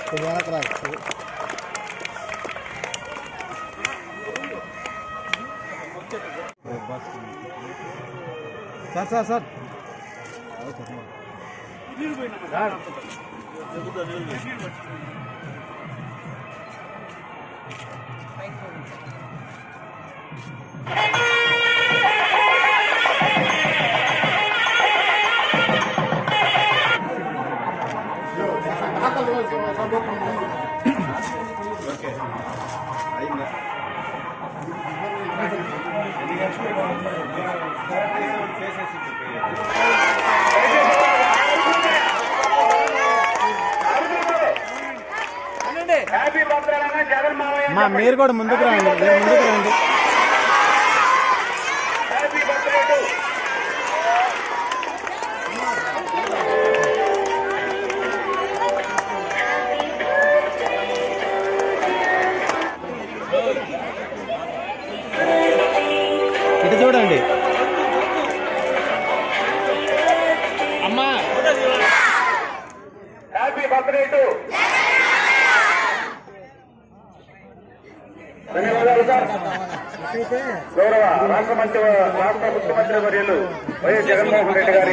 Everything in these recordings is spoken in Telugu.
కొంచెం వెనక్కి రా. సార్ సార్ సార్ మా మీరు కూడా ముందుకు రండి మీరు ముందుకు రండి ఇటు చూడండి అమ్మా హ్యాపీ బర్త్డే టు ధన్యవాదాలు సార్ గౌరవ రాష్ట్ర మంత్రి రాష్ట్ర ముఖ్యమంత్రి వర్యులు వైఎస్ జగన్మోహన్ రెడ్డి గారి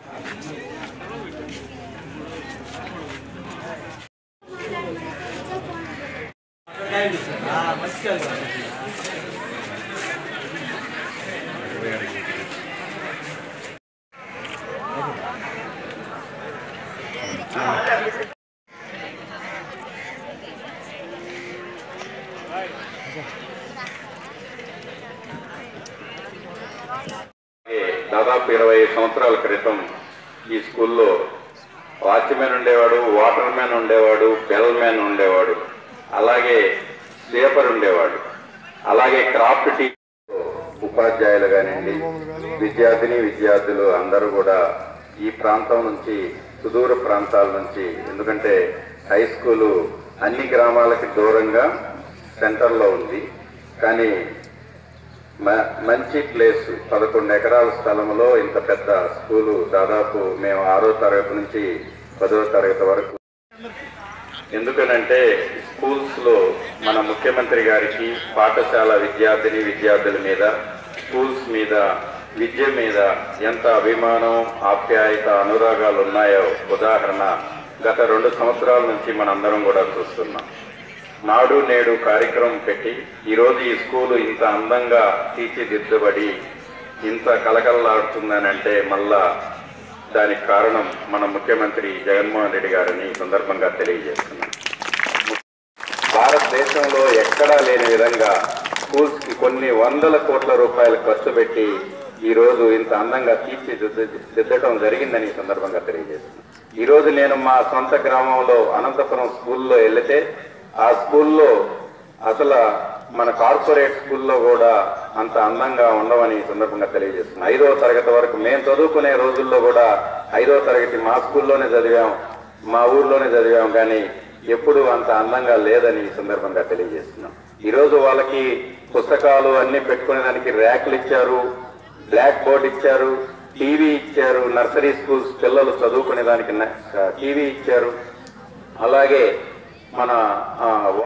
దాదాపు ఇరవై సంవత్సరాల క్రితం ఈ స్కూల్లో వాచ్మెన్ ఉండేవాడు వాటర్ మ్యాన్ ఉండేవాడు బెల్ మ్యాన్ ఉండేవాడు అలాగే స్లీపర్ ఉండేవాడు అలాగే క్రాఫ్ట్ టీ ఉపాధ్యాయులు కానివ్వండి విద్యార్థిని విద్యార్థులు అందరూ కూడా ఈ ప్రాంతం నుంచి సుదూర ప్రాంతాల నుంచి ఎందుకంటే హై స్కూలు అన్ని గ్రామాలకి దూరంగా సెంటర్లో ఉంది కానీ మ- మంచి ప్లేస్ పదకొండు ఎకరాల స్థలంలో ఇంత పెద్ద స్కూలు దాదాపు మేము ఆరో తరగతి నుంచి పదో తరగతి వరకు ఎందుకనంటే స్కూల్స్ లో మన ముఖ్యమంత్రి గారికి పాఠశాల విద్యార్థిని విద్యార్థుల మీద స్కూల్స్ మీద విద్య మీద ఎంత అభిమానం ఆప్యాయత అనురాగాలు ఉన్నాయో ఉదాహరణ గత రెండు సంవత్సరాల నుంచి మనందరం కూడా చూస్తున్నాం నాడు నేడు కార్యక్రమం పెట్టి ఈరోజు ఈ స్కూలు ఇంత అందంగా తీర్చిదిద్దబడి ఇంత కలకలలాడుతుందనంటే మళ్ళా దానికి కారణం మన ముఖ్యమంత్రి జగన్మోహన్ రెడ్డి గారిని ఈ సందర్భంగా తెలియజేస్తున్నాం భారతదేశంలో ఎక్కడా లేని విధంగా స్కూల్స్ కి కొన్ని వందల కోట్ల రూపాయలు ఖర్చు పెట్టి ఈ రోజు ఇంత అందంగా తీర్చిదిద్దడం జరిగిందని ఈ సందర్భంగా తెలియజేస్తున్నాను ఈ రోజు నేను మా సొంత గ్రామంలో అనంతపురం స్కూల్లో వెళితే ఆ స్కూల్లో అసలు మన కార్పొరేట్ స్కూల్లో కూడా అంత అందంగా ఉండవని ఈ సందర్భంగా తెలియజేస్తున్నాను ఐదో తరగతి వరకు మేము చదువుకునే రోజుల్లో కూడా ఐదో తరగతి మా స్కూల్లోనే చదివాం మా ఊర్లోనే చదివాం కానీ ఎప్పుడు అంత అందంగా లేదని ఈ సందర్భంగా తెలియజేస్తున్నాం ఈ రోజు వాళ్ళకి పుస్తకాలు అన్ని పెట్టుకునే దానికి ర్యాకులు ఇచ్చారు బ్లాక్ బోర్డ్ ఇచ్చారు టీవీ ఇచ్చారు నర్సరీ స్కూల్స్ పిల్లలు చదువుకునే దానికి టీవీ ఇచ్చారు అలాగే మన ఆ,